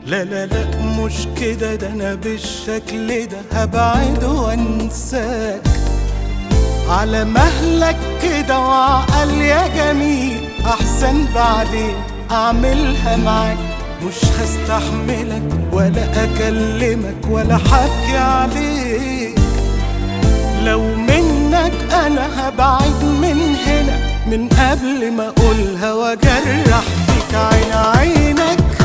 لا لا لا مش كده ده انا بالشكل ده هبعد وانساك على مهلك كده وعقل يا جميل احسن بعدين اعملها معاك مش هستحملك ولا اكلمك ولا حكي عليك لو منك انا هبعد من هنا من قبل ما اقولها واجرح فيك عين عينك